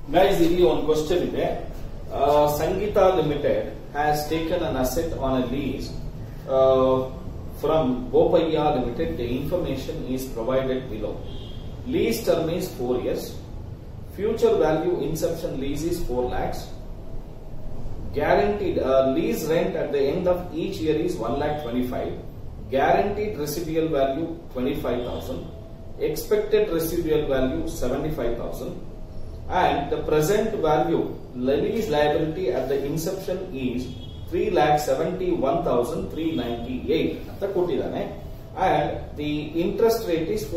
guys ಇಲ್ಲಿ ಒಂದು question ಇದೆ Sangeetha limited has taken an asset on a lease from Bopaiah limited the information is provided below lease term is four years future value inception lease is four lakhs guaranteed uh, lease rent at the end of each year is 1 lakh 25 guaranteed residual value 25000 expected residual value 75000 and the present value lease liability at the inception is 3 lakh 71398 ಅಂತ ಕೊಟ್ಟಿದ್ದಾನೆ and the interest rate is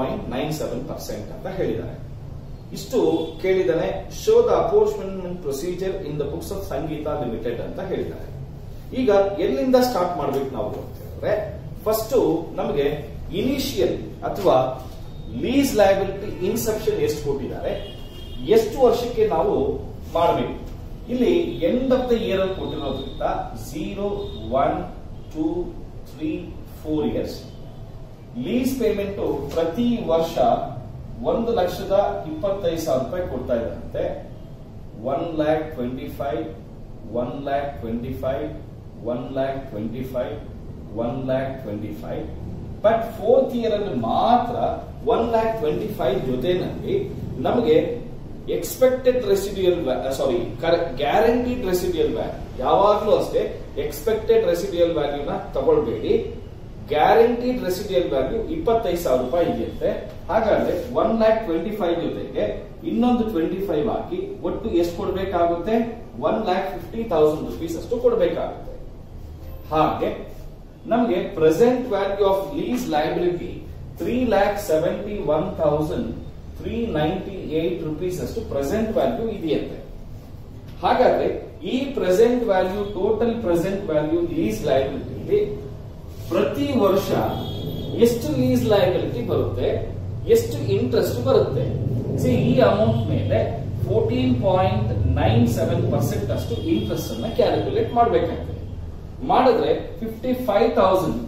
14.97% ಅಂತ ಹೇಳಿದ್ದಾನೆ ಇಷ್ಟು ಕೇಳಿದಾನೆ show the apportionment procedure in the books of Sangeetha limited ಅಂತ ಹೇಳಿದ್ದಾರೆ ಈಗ ಎಲ್ಲಿಂದ ಸ್ಟಾರ್ಟ್ ಮಾಡ್ಬೇಕು ನಾವು ಅಂತ ಹೇಳಿದ್ರೆ ಫಸ್ಟ್ ನಮಗೆ ಇನಿಷಿಯಲ್ ಅಥವಾ ಲೀಸ್ ಲಯಬಿಲಿಟಿ ಇನ್ಸೆಪ್ಷನ್ ಎಷ್ಟು ಕೊಟ್ಟಿದ್ದಾರೆ ಎಷ್ಟು ವರ್ಷಕ್ಕೆ ನಾವು ಮಾಡಬೇಕು ಇಲ್ಲಿ ಎಂಡ್ ಆಫ್ ದ ಇಯರ್ ಅಲ್ಲಿ ಕೊಟ್ಟಿರೋದ್ರಿಂದ zero one two three four years lease payment ಪ್ರತಿ ವರ್ಷ ಒಂದು ಲಕ್ಷದ ಇಪ್ಪತ್ತೈದು ಸಾವಿರ ರೂಪಾಯಿ ಕೊಡ್ತಾ ಇದ್ದಾರಂತೆ one lakh twenty five one lakh twenty five one lakh twenty five one lakh twenty five but fourth year ಅಲ್ಲಿ ಮಾತ್ರ ಒನ್ ಲ್ಯಾಕ್ ಟ್ವೆಂಟಿ ಫೈವ್ ಜೊತೆನಲ್ಲಿ ನಮಗೆ expected residual sorry guaranteed residual value ಯಾವಾಗಲೂ ಅಷ್ಟೇ ಎಕ್ಸ್ಪೆಕ್ಟೆಡ್ ರೆಸಿಡ್ಯೂಯಲ್ ವ್ಯಾಲ್ಯೂನ ತಗೊಳ್ಬೇಡಿ ಗ್ಯಾರಂಟಿಡ್ ರೆಸಿಡಿಯಲ್ ವ್ಯಾಲ್ಯೂ ಇಪ್ಪತ್ತೈದು ಸಾವಿರ ರೂಪಾಯಿ ಇದೆಯಂತೆ ಹಾಗಾದ್ರೆ ಒನ್ ಲ್ಯಾಕ್ ಟ್ವೆಂಟಿ ಫೈವ್ ಜೊತೆಗೆ ಇನ್ನೊಂದು ಟ್ವೆಂಟಿ ಫೈವ್ ಹಾಕಿ ಒಟ್ಟು ಎಷ್ಟು ಕೊಡಬೇಕಾಗುತ್ತೆ one lakh fifty thousand rupees ಅಷ್ಟು ಕೊಡಬೇಕಾಗುತ್ತೆ ಹಾಗೆ ನಮಗೆ present value of lease liability three lakh seventy one thousand three ninety eight rupees ಅಷ್ಟು ಪ್ರೆಸೆಂಟ್ ವ್ಯಾಲ್ಯೂ ಇದೆಯಂತೆ ಹಾಗಾದ್ರೆ ಈ present value total present value lease liability ಪ್ರತಿ ವರ್ಷ ಎಷ್ಟು ಲೀಸ್ ಲಯಬಿಲಿಟಿ ಬರುತ್ತೆ ಎಷ್ಟು ಇಂಟ್ರೆಸ್ಟ್ ಬರುತ್ತೆ ಸಿ ಈ ಅಮೌಂಟ್ ಮೇಲೆ fourteen point nine seven percent ಅಷ್ಟು ಇಂಟ್ರೆಸ್ಟ್ ಅನ್ನ ಕ್ಯಾಲ್ಕುಲೇಟ್ ಮಾಡಬೇಕಾಗ್ತದೆ ಮಾಡಿದ್ರೆ fifty five thousand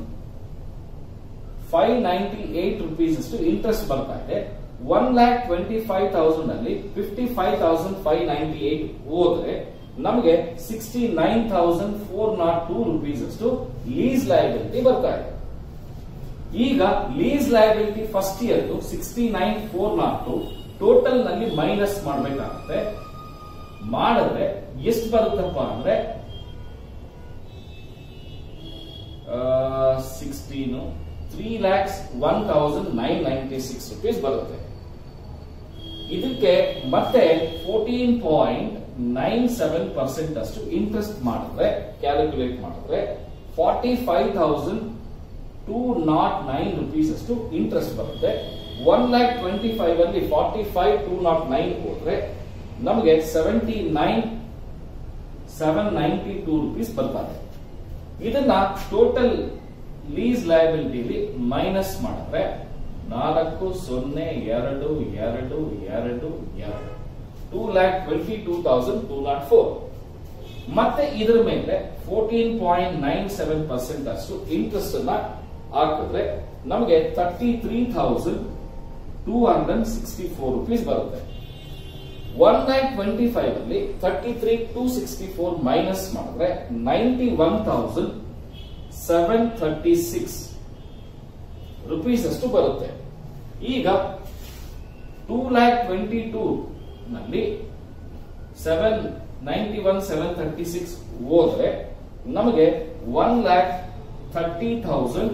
five ninety eight rupees ಅಷ್ಟು ಇಂಟ್ರೆಸ್ಟ್ ಬರ್ತಾ ಇದೆ one lakh twenty five thousand ಅಲ್ಲಿ fifty five thousand five ninety eight ಹೋದ್ರೆ ನಮಗೆ sixty nine thousand four not two rupees ಅಷ್ಟು ಲೀಸ್ ಲಯಬಿಲಿಟಿ ಬರ್ತಾ ಇದೆ ಈಗ lease liability first year sixty nine four not two total ನಲ್ಲಿ ಮೈನಸ್ ಮಾಡಬೇಕಾಗುತ್ತೆ ಮಾಡಿದ್ರೆ ಎಷ್ಟು ಬರುತ್ತಪ್ಪ ಅಂದ್ರೆ sixteen three lakhs one thousand nine ninety six rupees ಬರುತ್ತೆ ಇದಕ್ಕೆ ಮತ್ತೆ fourteen point nine seven percent ಅಷ್ಟು ಇಂಟ್ರೆಸ್ಟ್ ಮಾಡಿದ್ರೆ ಕ್ಯಾಲ್ಕುಲೇಟ್ ಮಾಡಿದ್ರೆ forty five thousand two not nine rupees ಅಷ್ಟು ಇಂಟ್ರೆಸ್ಟ್ ಬರುತ್ತೆ ಒನ್ ಲ್ಯಾಕ್ ಟ್ವೆಂಟಿ ಫೈವ್ ಅಲ್ಲಿ forty five two not nine ಹೋದ್ರೆ ನಮಗೆ seventy nine seven ninety two rupees ಬರ್ತಾರೆ ಇದನ್ನ ಟೋಟಲ್ ಲೀಸ್ ಲಯಬಿಲಿಟಿಲಿ ಮೈನಸ್ ಮಾಡಿದ್ರೆ ನಾಲ್ಕು ಸೊನ್ನೆ ಎರಡು ಎರಡು ಎರಡು ಎರಡು two lakh twenty two thousand two not four ಮತ್ತೆ ಇದರ ಮೇಲೆ fourteen point nine seven percent ಅಷ್ಟು ಇಂಟ್ರೆಸ್ಟ್ ಅನ್ನ ಹಾಕಿದ್ರೆ ನಮಗೆ thirty three thousand two hundred sixty four rupees ಬರುತ್ತೆ ಒನ್ ಲ್ಯಾಕ್ ಟ್ವೆಂಟಿ ಫೈವ್ ಅಲ್ಲಿ thirty three two sixty four minus ಮಾಡಿದ್ರೆ ninety one thousand seven thirty six rupees ಅಷ್ಟು ಬರುತ್ತೆ ಈಗ ಟೂ ಲ್ಯಾಕ್ ಟ್ವೆಂಟಿ ಟೂ ನಲ್ಲಿ seven ninety one seven thirty six ಹೋದ್ರೆ ನಮಗೆ one lakh thirty thousand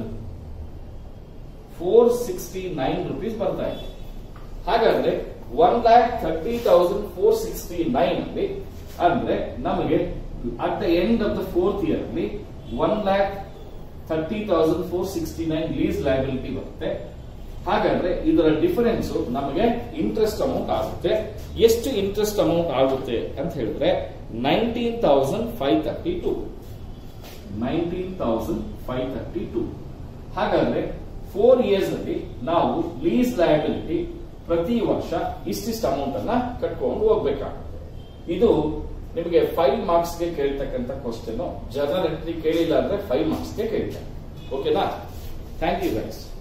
four sixty nine rupees ಬರ್ತಾ ಇದೆ ಹಾಗಾದ್ರೆ one lakh thirty thousand four sixty nine ಅಲ್ಲಿ ಅಂದ್ರೆ ನಮಗೆ at the end of the fourth year ಅಲ್ಲಿ one lakh thirty thousand four sixty nine lease liability ಬರುತ್ತೆ ಹಾಗಾದ್ರೆ ಇದರ ಡಿಫರೆನ್ಸ್ ನಮಗೆ ಇಂಟ್ರೆಸ್ಟ್ ಅಮೌಂಟ್ ಆಗುತ್ತೆ ಎಷ್ಟು ಇಂಟ್ರೆಸ್ಟ್ ಅಮೌಂಟ್ ಆಗುತ್ತೆ ಅಂತ ಹೇಳಿದ್ರೆ nineteen thousand five thirty two nineteen thousand five thirty two ಹಾಗಾದ್ರೆ ಫೋರ್ ಇಯರ್ಸ್ ಅಲ್ಲಿ ನಾವು ಲೀಸ್ ಲಯಬಿಲಿಟಿ ಪ್ರತಿ ವರ್ಷ ಇಷ್ಟಿಷ್ಟು ಅಮೌಂಟ್ ಅನ್ನ ಕಟ್ಕೊಂಡು ಹೋಗ್ಬೇಕಾಗುತ್ತೆ ಇದು ನಿಮಗೆ ಫೈವ್ ಮಾರ್ಕ್ಸ್ಗೆ ಕೇಳ್ತಕ್ಕಂಥ ಕ್ವಶನ್ ಜನರಲ್ ಎಂಟ್ರಿ ಕೇಳಿಲ್ಲ ಅಂದ್ರೆ ಫೈವ್ ಮಾರ್ಕ್ಸ್ಗೆ ಕೇಳ್ತಾರೆ ಓಕೆನಾ ಥ್ಯಾಂಕ್ ಯು ಗೈಸ್